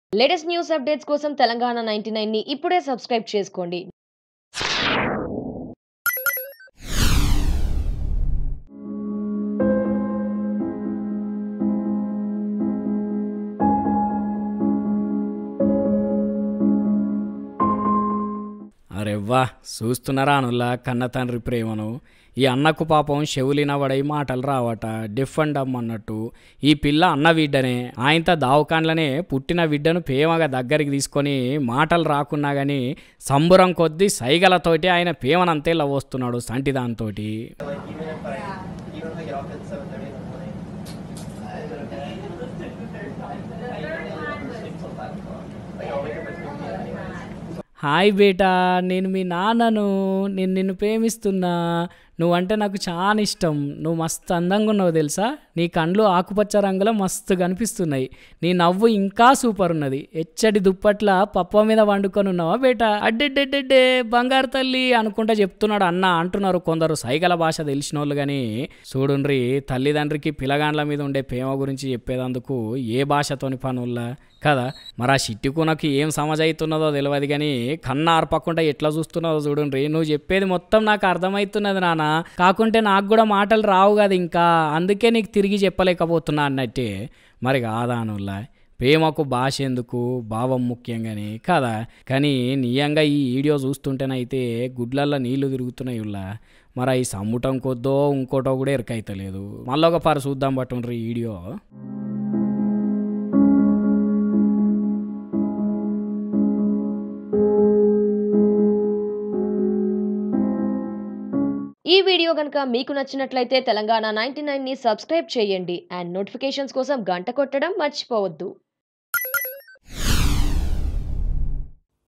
latest news updates కోసం Telangana ninety ని ఇప్పుడే సబ్స్క్రైబ్ చేసుకోండి అరే వా చూస్తున్నారా అనుల్లా కన్న తండ్రి ప్రేమను ఈ అన్నకు పాపం చెవులిన పడై మాటలు రావట డిఫెండ్ అన్నట్టు ఈ పిల్ల అన్న బిడ్డనే ఆయనతో దావకాండ్లనే పుట్టిన బిడ్డను ప్రేమగా దగ్గరికి తీసుకొని మాటలు రాకున్నా కానీ సంబురం కొద్దీ సైగలతోటి ఆయన ప్రేమనంతే లవ్ వస్తున్నాడు సంటి దాంతోటి హాయ్ బేటా నేను మీ నాన్నను నేను నిన్ను ప్రేమిస్తున్నా నువ్వంటే నాకు చాలా ఇష్టం నువ్వు మస్తు అందంగా ఉన్నావు తెలుసా నీ కండ్లు ఆకుపచ్చ రంగులో మస్తు కనిపిస్తున్నాయి నీ నవ్వు ఇంకా సూపర్ ఉన్నది ఎచ్చడి దుప్పట్ల పప్ప మీద వండుకొని ఉన్నావా బేటా అడ్డెడ్డెడ్డెడ్డే బంగారు తల్లి అనుకుంటా చెప్తున్నాడు అన్న అంటున్నారు కొందరు సైగల భాష తెలిసిన వాళ్ళు కానీ చూడుండ్రి తల్లిదండ్రికి పిలగాండ్ల మీద ఉండే ప్రేమ గురించి చెప్పేదందుకు ఏ భాషతోని పనుల్లా కదా మరి ఆ చిట్టుకునకి ఏం సమజ్ అవుతున్నదో తెలియదు కానీ కన్నా ఆర్పకుండా ఎట్లా చూస్తున్నదో చూడండి నువ్వు చెప్పేది మొత్తం నాకు అర్థమవుతున్నది నాన్న కాకుంటే నాకు కూడా మాటలు రావు కదా ఇంకా అందుకే నీకు తిరిగి చెప్పలేకపోతున్నా అన్నట్టే మరి కాదానుల్లా ప్రేమకు భాష ఎందుకు భావం ముఖ్యంగాని కదా కానీ నియంగా ఈ వీడియో చూస్తుంటేనైతే గుడ్లల్లో నీళ్లు తిరుగుతున్నాయి ఉల్లా మరి ఈ సమ్ముటం కొద్దో ఇంకోటో కూడా ఎరకైతలేదు మళ్ళీ ఒక పారు చూద్దాం పట్టుండ్రి ఈ వీడియో ఈ వీడియో కనుక మీకు నచ్చినట్లయితే తెలంగాణ నైన్టీ ని సబ్స్క్రైబ్ చేయండి అండ్ నోటిఫికేషన్స్ కోసం గంట కొట్టడం మర్చిపోవద్దు